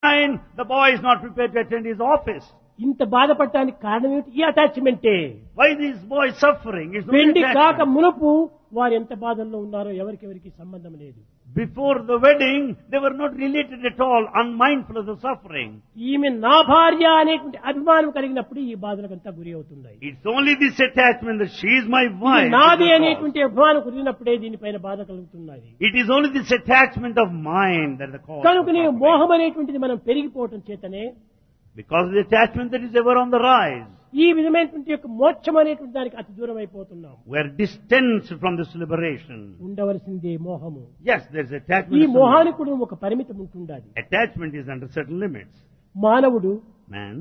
Fine, the boy is not prepared to attend his office. ఇంత బాధపడటానికి కారణం ఏమిటి ఈ అటాచ్మెంటే Why this boy is suffering? It's not పెళ్లి కాక attachment. మునుపు వారు ఎంత బాధల్లో ఉన్నారో ఎవరికెవరికి సంబంధం లేదు Before the wedding, they were not related at all, unmindful of the suffering. ఈమె నా భార్య అనేటువంటి అభిమానం కలిగినప్పుడు ఈ బాధలకంతా గురి అవుతున్నాయి It's only this attachment that she is my ఇది wife. నాది that is అనేటువంటి అభిమానం కుదిరినప్పుడే దీనిపైన బాధ కలుగుతున్నది cause. It is only this attachment of mind that is the cause. of కనుక నీ suffering. మోహం అనేటువంటిది మనం పెరిగిపోవటం చేతనే Because of the attachment that is ever on the rise. ఈ విధమైనటువంటి యొక్క మోక్షం అనేటువంటి దానికి అతి దూరం అయిపోతున్నాం We are distanced from this liberation. ఉండవలసిందే మోహము Yes, there is ఈ attachment. to మోహానికి కూడా ఒక పరిమితం ఉంటుండాలి something. Attachment is under certain limits. మానవుడు Man,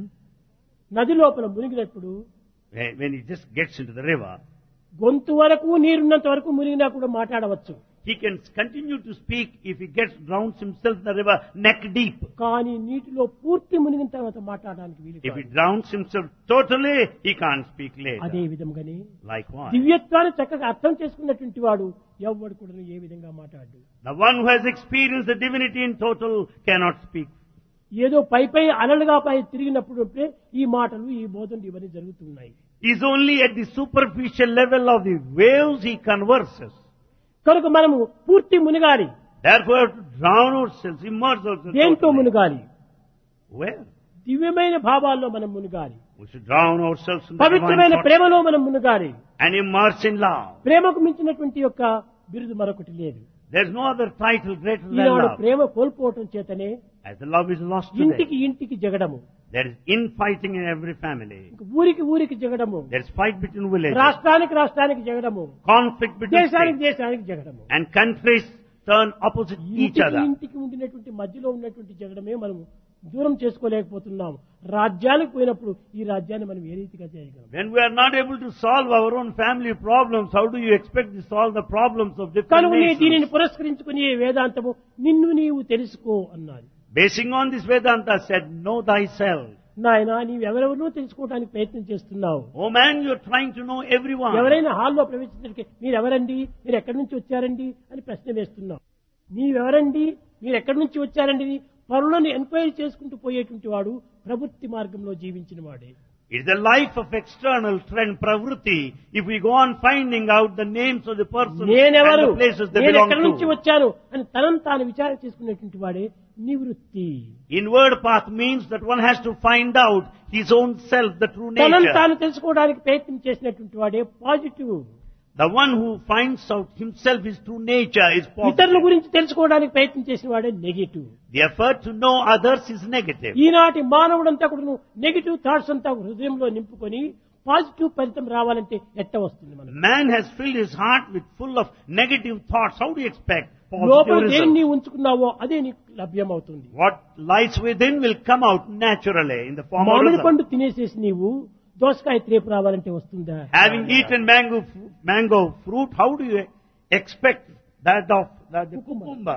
నది లోపల మునిగినప్పుడు eh, when he just gets into the river, గొంతు వరకు నీరున్నంత వరకు మునిగినా కూడా మాట్లాడవచ్చు he can continue to speak if he gets drowns himself in the river neck deep. కానీ నీటిలో పూర్తి మునిగిన తర్వాత మాట్లాడడానికి వీలు If he కాదు. drowns himself totally, he can't speak అదే later. విధంగానే Likewise. దివ్యత్వాన్ని చక్కగా అర్థం చేసుకున్నటువంటి వాడు ఎవ్వడు కూడా ఏ విధంగా మాట్లాడు The one who has experienced the divinity in total cannot speak. ఏదో పై పై అలలుగా పై తిరిగినప్పుడు అప్పుడే ఈ మాటలు ఈ బోధనలు ఇవన్నీ జరుగుతున్నాయి Is only at the superficial level of the waves he converses. కనుక మనము పూర్తి మునిగాలి Therefore, we have to drown ourselves, immerse ourselves. దేంతో totally. మునిగాలి Where? దివ్యమైన భావాల్లో మనం మునిగాలి We should drown ourselves in the divine పవిత్రమైన thoughts ప్రేమలో మనం మునిగాలి and immerse in love. ప్రేమకు మించినటువంటి యొక్క బిరుదు మరొకటి లేదు There's no other title greater than ఈనాడు love. ప్రేమ కోల్పోవటం చేతనే As the love is lost ఇంటికి today, ఇంటికి జగడము there is infighting in every family. ఇంక ఊరికి ఊరికి జగడము There's fight between villages, రాష్ట్రానికి రాష్ట్రానికి జగడము conflict between దేశానికి states, దేశానికి జగడము and countries turn opposite each ఇంటికి other. ఇంటికి ఉండినటువంటి మధ్యలో ఉన్నటువంటి జగడమే మనం దూరం చేసుకోలేకపోతున్నాం రాజ్యానికి పోయినప్పుడు ఈ రాజ్యాన్ని మనం ఏ రీతిగా చేయగలం When we are not able to solve our own family problems, how do you expect to solve the problems of different కనుక నీ దీనిని nations? పురస్కరించుకుని వేదాంతము నిన్ను నీవు తెలుసుకో అన్నది Basing on this Vedanta said, know thyself. నాయన నీవెవరెవరూ తెలుసుకోవడానికి ప్రయత్నం చేస్తున్నావు Oh man, you're trying to know everyone. ఎవరైనా హాల్లో ప్రవేశించడానికి మీరు ఎవరండి మీరు ఎక్కడి నుంచి వచ్చారండి అని ప్రశ్న వేస్తున్నావు నీవెవరండి మీరు ఎక్కడి నుంచి వచ్చారండి అని పరులను ఎంక్వైరీ చేసుకుంటూ పోయేటువంటి వాడు ప్రవృత్తి మార్గంలో జీవించిన వాడే It's the life of external trend pravruti. If we go on finding out the names of the persons and నేనెవరు the places they నేను belong ఎక్కడి నుంచి to. వచ్చాను అని తనను తాను విచారణ చేసుకునేటువంటి వాడే నివృత్తి Inward path means that one has to find out his own self, the true తనను nature. తాను తెలుసుకోవడానికి ప్రయత్నం చేసినటువంటి వాడే positive The one who finds out himself his true nature is ఇతరుల positive. గురించి తెలుసుకోవడానికి ప్రయత్నం చేసిన వాడే negative The effort to know others is negative. ఈనాటి మానవుడంతా కూడా నెగిటివ్ థాట్స్ అంతా హృదయంలో నింపుకొని పాజిటివ్ ఫలితం రావాలంటే ఎట్ట వస్తుంది మనం Man has filled his heart with full of negative thoughts. How do you expect లోపల positive దేన్ని results? ఉంచుకున్నావో అదే నీకు లభ్యమవుతుంది What lies within will come out naturally in the form of మామిడి result. పండు తినేసేసి నీవు దోసకాయ త్రేపు రావాలంటే వస్తుందా Having eaten mango, fru- mango fruit, how do you expect that of that the Cucumber. cucumber?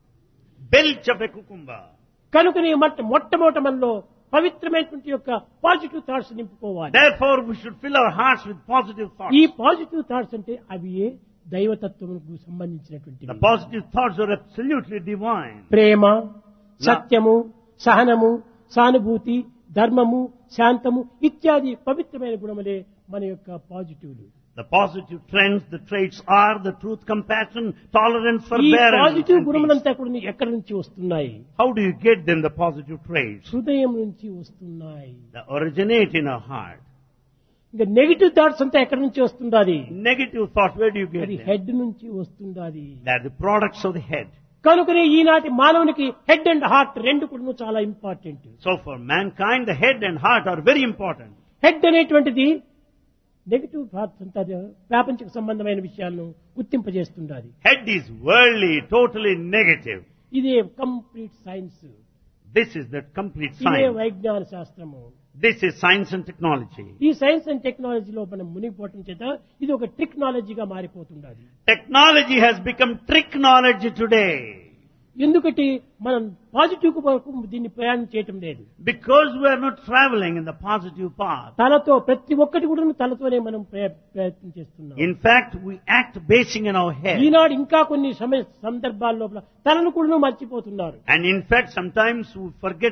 Belch of a cucumber. కనుక నీ మొట్ట మొట్టమొదట మనలో పవిత్రమైనటువంటి యొక్క పాజిటివ్ థాట్స్ నింపుకోవాలి Therefore, we should fill our hearts with positive thoughts. ఈ positive thoughts అంటే అవి ఏ దైవతత్వముకు సంబంధించినటువంటి The positive thoughts are absolutely divine. ప్రేమ సత్యము సహనము సానుభూతి ధర్మము శాంతము ఇత్యాది పవిత్రమైన గుణములే మన యొక్క పాజిటివ్లు The positive trends, the traits are the truth, compassion, tolerance, ఈ forbearance. Positive and peace. గుణములంతా కూడా ఎక్కడి నుంచి వస్తున్నాయి How do you get them, the positive traits? హృదయం నుంచి వస్తున్నాయి They originate in our heart. ఇంకా నెగిటివ్ థాట్స్ అంతా ఎక్కడి నుంచి వస్తుండాలి Negative thoughts, where do you get అది them? హెడ్ నుంచి వస్తుండాలి They are the products of the head. కనుకనే ఈనాటి మానవునికి హెడ్ అండ్ హార్ట్ రెండు కూడా చాలా important So for mankind, the head and heart are very important. Head అనేటువంటిది నెగిటివ్ థాట్స్ అంతా ప్రాపంచిక సంబంధమైన విషయాలను గుర్తింపజేస్తుండాలి Head is worldly, totally negative. ఇదే complete science This is the complete ఇదే science. వైజ్ఞాన శాస్త్రము This is science and technology. ఈ సైన్స్ అండ్ టెక్నాలజీలో మనం మునిగిపోవటం చేత ఇది ఒక టెక్నాలజీగా మారిపోతుండాలి Technology has become tricknology today. ఎందుకంటే మనం పాజిటివ్ వరకు దీన్ని ప్రయాణం చేయటం లేదు Because we are not traveling in the positive path. తలతో ప్రతి ఒక్కటి కూడా తలతోనే మనం ప్రయ- ప్రయత్నం చేస్తున్నాం In fact, we act basing in our head. ఈనాడు ఇంకా కొన్ని సమయ సందర్భాల లోపల తలను కూడా మర్చిపోతున్నారు And in fact, sometimes we forget